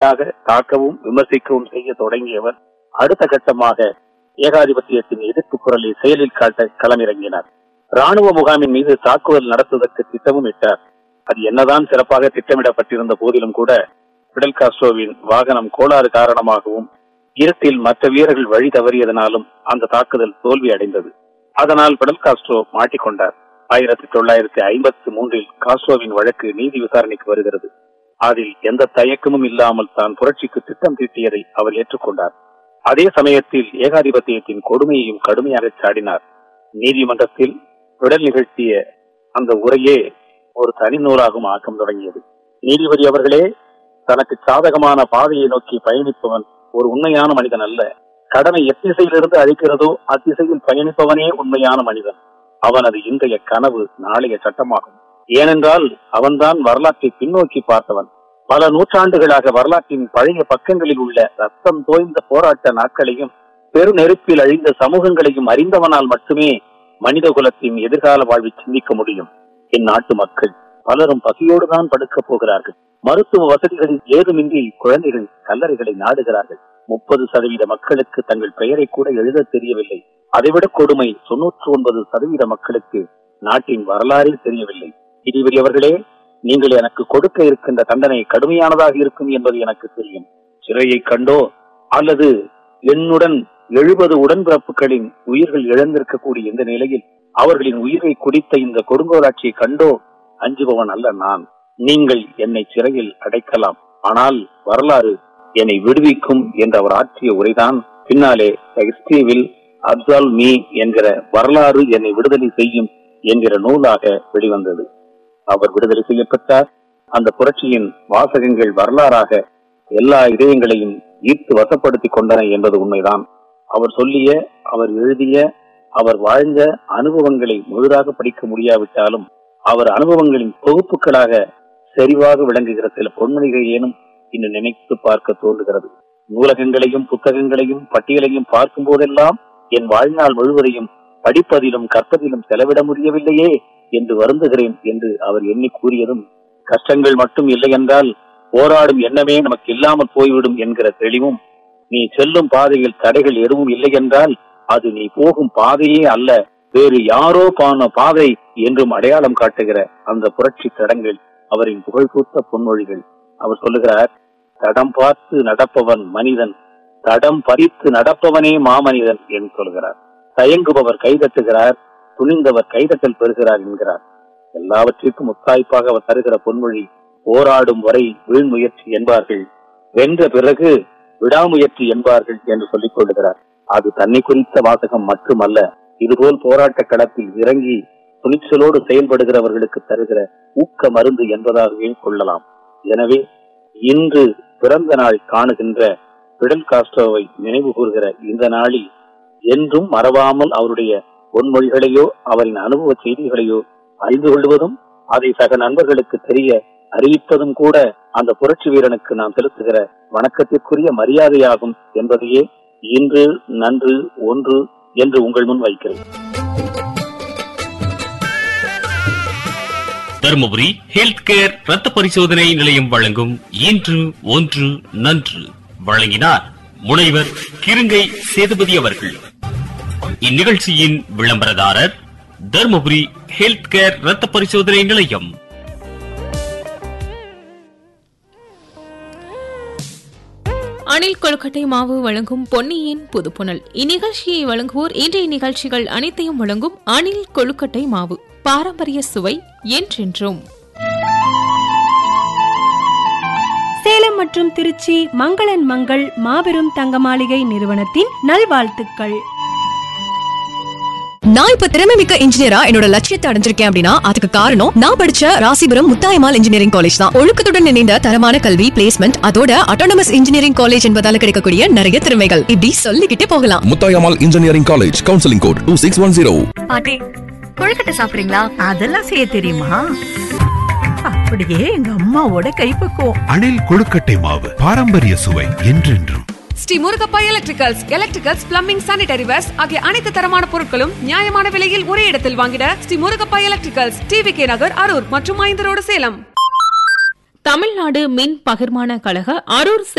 கண்ணுக்காக தாக்கவும் விமர்சிக்கவும் செய்ய தொடங்கியவர் அடுத்த கட்டமாக ஏகாதிபத்தியத்தின் எதிர்ப்பு குரலை செயலில் காட்ட களமிறங்கினார் ராணுவ முகாமின் மீது தாக்குதல் நடத்துவதற்கு திட்டமும் இட்டார் அது என்னதான் சிறப்பாக திட்டமிடப்பட்டிருந்த போதிலும் கூட பிடல் காஸ்ட்ரோவின் வாகனம் கோளாறு காரணமாகவும் இருட்டில் மற்ற வீரர்கள் வழி தவறியதனாலும் அந்த தாக்குதல் தோல்வி அடைந்தது அதனால் பிடல் காஸ்ட்ரோ மாட்டிக்கொண்டார் ஆயிரத்தி தொள்ளாயிரத்தி ஐம்பத்தி மூன்றில் காஸ்ட்ரோவின் வழக்கு நீதி விசாரணைக்கு வருகிறது அதில் எந்த தயக்கமும் இல்லாமல் தான் புரட்சிக்கு திட்டம் தீட்டியதை அவர் ஏற்றுக்கொண்டார் அதே சமயத்தில் ஏகாதிபத்தியத்தின் கொடுமையையும் கடுமையாக சாடினார் நீதிமன்றத்தில் விடல் நிகழ்த்திய அந்த உரையே ஒரு தனி நூலாகவும் ஆக்கம் தொடங்கியது நீதிபதி அவர்களே தனக்கு சாதகமான பாதையை நோக்கி பயணிப்பவன் ஒரு உண்மையான மனிதன் அல்ல கடனை எத்திசையிலிருந்து அழிக்கிறதோ அத்திசையில் பயணிப்பவனே உண்மையான மனிதன் அவனது இன்றைய கனவு நாளைய சட்டமாகும் ஏனென்றால் அவன்தான் வரலாற்றை பின்னோக்கி பார்த்தவன் பல நூற்றாண்டுகளாக வரலாற்றின் பழைய பக்கங்களில் உள்ள ரத்தம் தோய்ந்த போராட்ட நாட்களையும் பெருநெருப்பில் அழிந்த சமூகங்களையும் அறிந்தவனால் மட்டுமே மனித குலத்தின் எதிர்கால வாழ்வை சிந்திக்க முடியும் என் நாட்டு மக்கள் பலரும் பசியோடுதான் படுக்கப் போகிறார்கள் மருத்துவ வசதிகளில் ஏதுமின்றி குழந்தைகள் கல்லறைகளை நாடுகிறார்கள் முப்பது சதவீத மக்களுக்கு தங்கள் பெயரை கூட எழுத தெரியவில்லை அதைவிட கொடுமை தொன்னூற்று ஒன்பது சதவீத மக்களுக்கு நாட்டின் வரலாறே தெரியவில்லை நீதிபதி அவர்களே நீங்கள் எனக்கு கொடுக்க இருக்கின்ற தண்டனை கடுமையானதாக இருக்கும் என்பது எனக்கு தெரியும் சிறையை கண்டோ அல்லது என்னுடன் எழுபது உடன்பிறப்புகளின் உயிர்கள் இழந்திருக்கக்கூடிய இந்த நிலையில் அவர்களின் உயிரை குடித்த இந்த கொடுங்கோலாட்சியை கண்டோ அஞ்சுபவன் அல்ல நான் நீங்கள் என்னை சிறையில் அடைக்கலாம் ஆனால் வரலாறு என்னை விடுவிக்கும் என்று அவர் ஆற்றிய உரைதான் பின்னாலே ஹிஸ்டரிவில் அப்சால் மீ என்கிற வரலாறு என்னை விடுதலை செய்யும் என்கிற நூலாக வெளிவந்தது அவர் விடுதலை செய்யப்பட்டார் அந்த புரட்சியின் வாசகங்கள் வரலாறாக எல்லா இதயங்களையும் ஈர்த்து வசப்படுத்திக் கொண்டன என்பது உண்மைதான் அவர் சொல்லிய அவர் எழுதிய அவர் வாழ்ந்த அனுபவங்களை முழுதாக படிக்க முடியாவிட்டாலும் அவர் அனுபவங்களின் தொகுப்புகளாக செறிவாக விளங்குகிற சில பொன்மொழிகள் ஏனும் இன்று நினைத்து பார்க்க தோன்றுகிறது நூலகங்களையும் புத்தகங்களையும் பட்டியலையும் பார்க்கும் போதெல்லாம் என் வாழ்நாள் முழுவதையும் படிப்பதிலும் கற்பதிலும் செலவிட முடியவில்லையே என்று வருந்துகிறேன் என்று அவர் எண்ணி கூறியதும் கஷ்டங்கள் மட்டும் இல்லை என்றால் போராடும் எண்ணமே நமக்கு இல்லாமல் போய்விடும் என்கிற தெளிவும் நீ செல்லும் பாதையில் தடைகள் எதுவும் இல்லை என்றால் அது நீ போகும் பாதையே அல்ல வேறு யாரோ பான பாதை என்றும் அடையாளம் காட்டுகிற அந்த புரட்சி தடங்கள் அவரின் புகழ்பூத்த பொன்மொழிகள் அவர் சொல்லுகிறார் தடம் பார்த்து நடப்பவன் மனிதன் தடம் பறித்து நடப்பவனே மாமனிதன் என்று சொல்கிறார் தயங்குபவர் கைதட்டுகிறார் துணிந்தவர் கைதட்டல் பெறுகிறார் என்கிறார் எல்லாவற்றிற்கும் முத்தாய்ப்பாக அவர் தருகிற பொன்மொழி போராடும் வரை வீழ்முயற்சி என்பார்கள் வென்ற பிறகு விடாமுயற்சி என்பார்கள் என்று சொல்லிக் கொள்ளுகிறார் அது தன்னை குறித்த வாசகம் மட்டுமல்ல இதுபோல் போராட்ட களத்தில் இறங்கி துணிச்சலோடு செயல்படுகிறவர்களுக்கு தருகிற ஊக்க மருந்து என்பதாகவே கொள்ளலாம் எனவே இன்று பிறந்த நாள் காணுகின்ற பிடல் காஸ்ட்ரோவை நினைவு கூறுகிற இந்த நாளில் என்றும் மறவாமல் அவருடைய பொன்மொழிகளையோ அவரின் அனுபவ செய்திகளையோ அறிந்து கொள்வதும் அதை சக நண்பர்களுக்கு தெரிய அறிவிப்பதும் கூட அந்த புரட்சி வீரனுக்கு நாம் செலுத்துகிற வணக்கத்திற்குரிய மரியாதையாகும் என்பதையே இன்று நன்று ஒன்று என்று உங்கள் முன் வைக்கிறேன் தருமபுரி ஹெல்த் கேர் ரத்த பரிசோதனை நிலையம் வழங்கும் இன்று ஒன்று நன்று வழங்கினார் முனைவர் கிருங்கை சேதுபதி அவர்கள் இந்நிகழ்ச்சியின் விளம்பரதாரர் தருமபுரி ஹெல்த் கேர் ரத்த பரிசோதனை நிலையம் அணில் கொழுக்கட்டை மாவு வழங்கும் பொன்னியின் புதுப்புணல் இந்நிகழ்ச்சியை வழங்குவோர் இன்றைய நிகழ்ச்சிகள் அனைத்தையும் வழங்கும் அணில் கொழுக்கட்டை மாவு பாரம்பரிய சுவை என்றென்றும் சேலம் மற்றும் திருச்சி மங்களன் மங்கள் மாபெரும் தங்க மாளிகை நிறுவனத்தின் நல்வாழ்த்துக்கள் நான் இப்ப திறமை மிக்க இன்ஜினியரா என்னோட லட்சியத்தை அடைஞ்சிருக்கேன் அப்படின்னா அதுக்கு காரணம் நான் படிச்ச ராசிபுரம் முத்தாயமால் இன்ஜினியரிங் காலேஜ் தான் ஒழுக்கத்துடன் இணைந்த தரமான கல்வி பிளேஸ்மெண்ட் அதோட அட்டானமஸ் இன்ஜினியரிங் காலேஜ் என்பதால கிடைக்கக்கூடிய நிறைய திறமைகள் இப்படி சொல்லிக்கிட்டே போகலாம் Muthayammal engineering college counselling code two six one zero பாட்டி கொழுக்கட்டை சாப்பிடுறீங்களா அதெல்லாம் செய்ய தெரியுமா அப்படியே எங்க அம்மாவோட கைப்பக்குவம் அணில் கொழுக்கட்டை மாவு பாரம்பரிய சுவை என்றென்றும் Sri Murugappa electricals electricals plumbing sanitary wares ஆகிய அனைத்து தரமான பொருட்களும் நியாயமான விலையில் ஒரே இடத்தில் வாங்கிட Sri Murugappa electricals TV K Nagar Harur மற்றும் ஐந்து ரோடு சேலம் தமிழ்நாடு மின் பகிர்மான கழக அரூர்